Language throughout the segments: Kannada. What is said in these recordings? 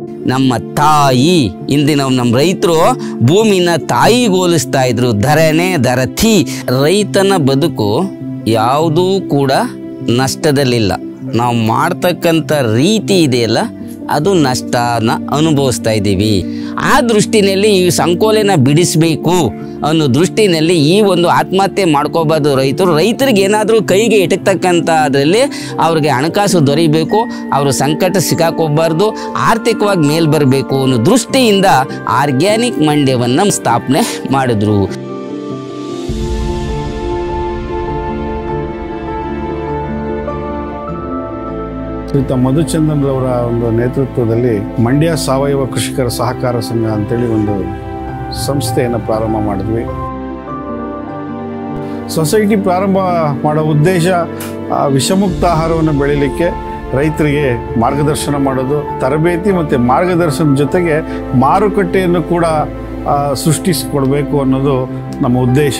ನಮ್ಮ ತಾಯಿ ಇಂದಿನ ನಮ್ಮ ರೈತರು ಭೂಮಿನ ತಾಯಿಗೆ ಹೋಲಿಸ್ತಾ ಇದ್ರು ಧರಣೆ ಧರತಿ ರೈತನ ಬದುಕು ಯಾವುದೂ ಕೂಡ ನಷ್ಟದಲ್ಲಿಲ್ಲ ನಾವು ಮಾಡ್ತಕ್ಕಂಥ ರೀತಿ ಇದೆಯಲ್ಲ ಅದು ನಷ್ಟನ ಅನುಭವಿಸ್ತಾ ಇದ್ದೀವಿ ಆ ದೃಷ್ಟಿನಲ್ಲಿ ಈ ಸಂಕೋಲೆನ ಬಿಡಿಸಬೇಕು ಅನ್ನೋ ದೃಷ್ಟಿನಲ್ಲಿ ಈ ಒಂದು ಆತ್ಮಹತ್ಯೆ ಮಾಡ್ಕೋಬಾರ್ದು ರೈತರು ರೈತರಿಗೆ ಏನಾದರೂ ಕೈಗೆ ಎಟಕ್ತಕ್ಕಂಥ ಅದರಲ್ಲಿ ಅವ್ರಿಗೆ ಹಣಕಾಸು ದೊರೀಬೇಕು ಅವರು ಸಂಕಟ ಸಿಕ್ಕಾಕೋಬಾರ್ದು ಆರ್ಥಿಕವಾಗಿ ಮೇಲ್ ಬರಬೇಕು ಅನ್ನೋ ದೃಷ್ಟಿಯಿಂದ ಆರ್ಗ್ಯಾನಿಕ್ ಮಂಡ್ಯವನ್ನು ಸ್ಥಾಪನೆ ಮಾಡಿದ್ರು ಶ್ರೀಯುತ ಮಧುಚಂದನ್ ರವರ ಒಂದು ನೇತೃತ್ವದಲ್ಲಿ ಮಂಡ್ಯ ಸಾವಯವ ಕೃಷಿಕರ ಸಹಕಾರ ಸಂಘ ಅಂತೇಳಿ ಒಂದು ಸಂಸ್ಥೆಯನ್ನು ಪ್ರಾರಂಭ ಮಾಡಿದ್ವಿ ಸೊಸೈಟಿ ಪ್ರಾರಂಭ ಮಾಡೋ ಉದ್ದೇಶ ಆ, ವಿಷಮುಕ್ತ ಆಹಾರವನ್ನು ಬೆಳೀಲಿಕ್ಕೆ ರೈತರಿಗೆ ಮಾರ್ಗದರ್ಶನ ಮಾಡೋದು ತರಬೇತಿ ಮತ್ತು ಮಾರ್ಗದರ್ಶನ ಜೊತೆಗೆ ಮಾರುಕಟ್ಟೆಯನ್ನು ಕೂಡ ಆ, ಸೃಷ್ಟಿಸಿಕೊಡ್ಬೇಕು ಅನ್ನೋದು ನಮ್ಮ ಉದ್ದೇಶ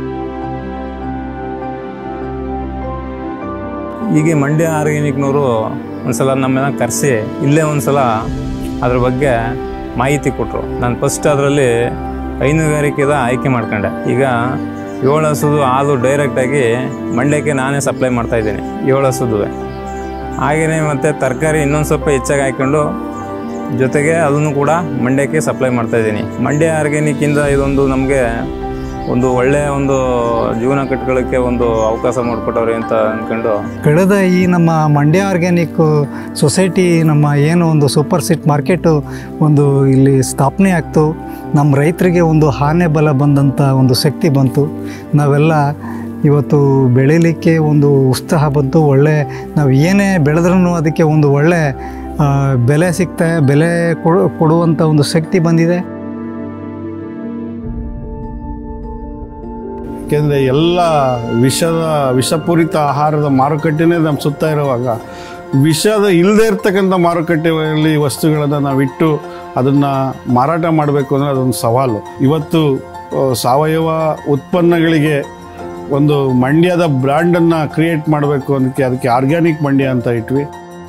ಹೀಗೆ ಮಂಡ್ಯ ಆರ್ಗ್ಯಾನಿಕ್ನವರು ಒಂದ್ಸಲ ನಮ್ಮನ್ನ ಕರೆಸಿ ಇಲ್ಲೇ ಒಂದ್ಸಲ ಅದ್ರ ಬಗ್ಗೆ ಮಾಹಿತಿ ಕೊಟ್ಟರು ನಾನು ಫಸ್ಟ್ ಅದರಲ್ಲಿ ಹೈನುಗಾರಿಕೆದ ಆಯ್ಕೆ ಮಾಡ್ಕೊಂಡೆ ಈಗ ಏಳು ಹಸುದು ಹಾಲು ಡೈರೆಕ್ಟಾಗಿ ಮಂಡ್ಯಕ್ಕೆ ನಾನೇ ಸಪ್ಲೈ ಮಾಡ್ತಾ ಇದ್ದೀನಿ ಏಳು ಹಸುದುವೆ ಹಾಗೆಯೇ ಮತ್ತು ತರಕಾರಿ ಇನ್ನೊಂದು ಸ್ವಲ್ಪ ಹೆಚ್ಚಾಗಿ ಹಾಕ್ಕೊಂಡು ಜೊತೆಗೆ ಅದನ್ನು ಕೂಡ ಮಂಡ್ಯಕ್ಕೆ ಸಪ್ಲೈ ಮಾಡ್ತಾ ಇದ್ದೀನಿ ಮಂಡ್ಯ ಆರ್ಗ್ಯಾನಿಕ್ಕಿಂದ ಇದೊಂದು ನಮಗೆ ಒಂದು ಒಳ್ಳೆಯ ಒಂದು ಜೀವನ ಕಟ್ಕೊಳ್ಳೋಕ್ಕೆ ಒಂದು ಅವಕಾಶ ಮಾಡಿಕೊಟ್ಟವ್ರೆ ಅಂತ ಅಂದ್ಕೊಂಡು ಕಳೆದ ಈ ನಮ್ಮ ಮಂಡ್ಯ ಆರ್ಗ್ಯಾನಿಕ್ ಸೊಸೈಟಿ ನಮ್ಮ ಏನು ಒಂದು ಸೂಪರ್ ಸಿಟ್ ಮಾರ್ಕೆಟು ಒಂದು ಇಲ್ಲಿ ಸ್ಥಾಪನೆ ಆಗ್ತು ನಮ್ಮ ರೈತರಿಗೆ ಒಂದು ಆನೆ ಬಲ ಬಂದಂಥ ಒಂದು ಶಕ್ತಿ ಬಂತು ನಾವೆಲ್ಲ ಇವತ್ತು ಬೆಳೀಲಿಕ್ಕೆ ಒಂದು ಉತ್ಸಾಹ ಬಂತು ಒಳ್ಳೆ ನಾವು ಏನೇ ಬೆಳೆದ್ರೂ ಅದಕ್ಕೆ ಒಂದು ಒಳ್ಳೆ ಆ, ಬೆಲೆ ಸಿಗ್ತಾ ಬೆಲೆ ಕೊಡು ಕೊಡುವಂಥ ಒಂದು ಶಕ್ತಿ ಬಂದಿದೆ ಏಕೆಂದರೆ ಎಲ್ಲ ವಿಷದ ವಿಷಪೂರಿತ ಆಹಾರದ ಮಾರುಕಟ್ಟೆನೇ ನಮ್ಮ ಸುತ್ತ ಇರುವಾಗ ವಿಷದ ಇಲ್ಲದೆ ಇರ್ತಕ್ಕಂಥ ಮಾರುಕಟ್ಟೆಯಲ್ಲಿ ವಸ್ತುಗಳನ್ನು ನಾವಿಟ್ಟು ಅದನ್ನು ಮಾರಾಟ ಮಾಡಬೇಕು ಅಂದರೆ ಅದೊಂದು ಸವಾಲು ಇವತ್ತು ಆ, ಸಾವಯವ ಉತ್ಪನ್ನಗಳಿಗೆ ಒಂದು ಮಂಡ್ಯದ ಬ್ರ್ಯಾಂಡನ್ನು ಕ್ರಿಯೇಟ್ ಮಾಡಬೇಕು ಅದಕ್ಕೆ ಅದಕ್ಕೆ ಆರ್ಗ್ಯಾನಿಕ್ ಮಂಡ್ಯ ಅಂತ ಇಟ್ವಿ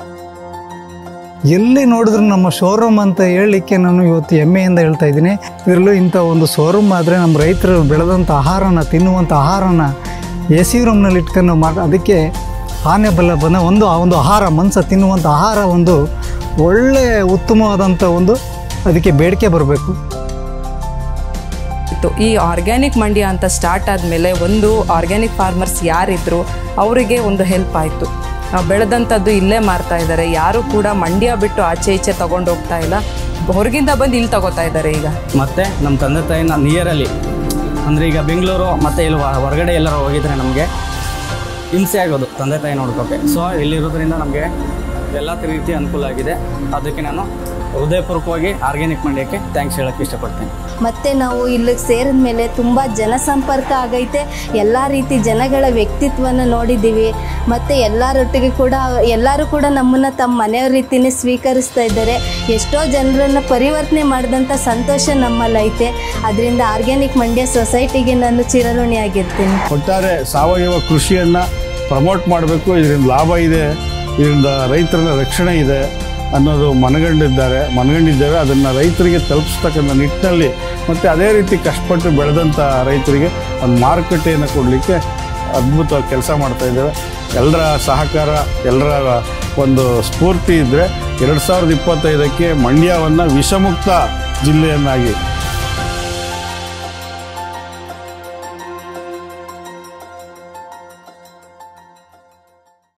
ಎಲ್ಲಿ ನೋಡಿದ್ರು ನಮ್ಮ ಶೋರೂಮ್ ಅಂತ ಹೇಳಲಿಕ್ಕೆ ನಾನು ಇವತ್ತು ಹೆಮ್ಮೆಯಿಂದ ಹೇಳ್ತಾ ಇದ್ದೀನಿ ಇದರಲ್ಲೂ ಇಂಥ ಒಂದು ಶೋರೂಮ್ ಆದರೆ ನಮ್ಮ ರೈತರು ಬೆಳೆದಂಥ ಆಹಾರನ ತಿನ್ನುವಂಥ ಆಹಾರನ ಎ ಸಿ ರೂಮ್ನಲ್ಲಿ ಇಟ್ಕೊಂಡು ಮಾಡಿ ಅದಕ್ಕೆ ಆನೆ ಬಲ ಬಂದ ಒಂದು ಆ ಒಂದು ಆಹಾರ ಮನಸ್ಸು ತಿನ್ನುವಂಥ ಆಹಾರ ಒಂದು ಒಳ್ಳೆ ಉತ್ತಮವಾದಂಥ ಒಂದು ಅದಕ್ಕೆ ಬೇಡಿಕೆ ಬರಬೇಕು ಇತ್ತು ಈ ಆರ್ಗ್ಯಾನಿಕ್ ಮಂಡ್ಯ ಅಂತ ಸ್ಟಾರ್ಟ್ ಆದಮೇಲೆ ಒಂದು ಆರ್ಗ್ಯಾನಿಕ್ ಫಾರ್ಮರ್ಸ್ ಯಾರಿದ್ರು ಅವರಿಗೆ ಒಂದು ಹೆಲ್ಪ್ ಆಯಿತು ಬೆಳೆದಂಥದ್ದು ಇಲ್ಲೇ ಮಾರ್ತಾ ಇದ್ದಾರೆ ಯಾರು ಕೂಡ ಮಂಡ್ಯ ಬಿಟ್ಟು ಆಚೆ ಈಚೆ ತಗೊಂಡು ಹೋಗ್ತಾ ಇಲ್ಲ ಹೊರಗಿಂದ ಬಂದು ಇಲ್ಲಿ ತಗೋತಾ ಇದ್ದಾರೆ ಈಗ ಮತ್ತು ನಮ್ಮ ತಂದೆ ತಾಯಿನ ನಿಯರಲ್ಲಿ ಅಂದರೆ ಈಗ ಬೆಂಗಳೂರು ಮತ್ತು ಇಲ್ಲಿ ಹೊ- ಹೊರಗಡೆ ಎಲ್ಲರೂ ಹೋಗಿದ್ರೆ ನಮಗೆ ಹಿಂಸೆ ಆಗೋದು ತಂದೆ ತಾಯಿ ನೋಡ್ಕೋಕೆ ಸೊ ಇಲ್ಲಿರೋದ್ರಿಂದ ನಮಗೆ ಎಲ್ಲ ರೀತಿ ಅನುಕೂಲ ಆಗಿದೆ ಅದಕ್ಕೆ ನಾನು ಹೃದಯಪೂರ್ವಕವಾಗಿ ಆರ್ಗ್ಯಾನಿಕ್ ಮಂಡ್ಯಕ್ಕೆ ಥ್ಯಾಂಕ್ಸ್ ಹೇಳೋಕ್ಕೆ ಇಷ್ಟಪಡ್ತೀನಿ ಮತ್ತು ನಾವು ಇಲ್ಲಿಗೆ ಸೇರಿದ ಮೇಲೆ ತುಂಬ ಜನಸಂಪರ್ಕ ಆಗೈತೆ ಎಲ್ಲ ರೀತಿ ಜನಗಳ ವ್ಯಕ್ತಿತ್ವನ ನೋಡಿದ್ದೀವಿ ಮತ್ತು ಎಲ್ಲರೊಟ್ಟಿಗೆ ಕೂಡ ಎಲ್ಲರೂ ಕೂಡ ನಮ್ಮನ್ನು ತಮ್ಮ ಮನೆಯವ್ರ ರೀತಿನೇ ಸ್ವೀಕರಿಸ್ತಾ ಇದ್ದಾರೆ ಎಷ್ಟೋ ಜನರನ್ನು ಪರಿವರ್ತನೆ ಮಾಡಿದಂಥ ಸಂತೋಷ ನಮ್ಮಲ್ಲೈತೆ ಅದರಿಂದ ಆರ್ಗ್ಯಾನಿಕ್ ಮಂಡ್ಯ ಸೊಸೈಟಿಗೆ ನಾನು ಚಿರಋಣಿಯಾಗಿರ್ತೀನಿ ಒಟ್ಟಾರೆ ಸಾವಯವ ಕೃಷಿಯನ್ನು ಪ್ರಮೋಟ್ ಮಾಡಬೇಕು ಇದರಿಂದ ಲಾಭ ಇದೆ ಇದರಿಂದ ರೈತರ ರಕ್ಷಣೆ ಇದೆ ಅನ್ನೋದು ಮನಗಂಡಿದ್ದಾರೆ ಮನಗಂಡಿದ್ದೇವೆ ಅದನ್ನು ರೈತರಿಗೆ ತಲುಪಿಸ್ತಕ್ಕಂಥ ನಿಟ್ಟಿನಲ್ಲಿ ಮತ್ತು ಅದೇ ರೀತಿ ಕಷ್ಟಪಟ್ಟು ಬೆಳೆದಂಥ ರೈತರಿಗೆ ಒಂದು ಮಾರುಕಟ್ಟೆಯನ್ನು ಕೊಡಲಿಕ್ಕೆ ಅದ್ಭುತವಾಗಿ ಕೆಲಸ ಮಾಡ್ತಾ ಇದ್ದೇವೆ ಎಲ್ಲರ ಸಹಕಾರ ಎಲ್ಲರ ಒಂದು ಸ್ಫೂರ್ತಿ ಇದ್ದರೆ ಎರಡು ಸಾವಿರದ ಇಪ್ಪತ್ತೈದಕ್ಕೆ ಮಂಡ್ಯವನ್ನು ವಿಷಮುಕ್ತ ಜಿಲ್ಲೆಯನ್ನಾಗಿ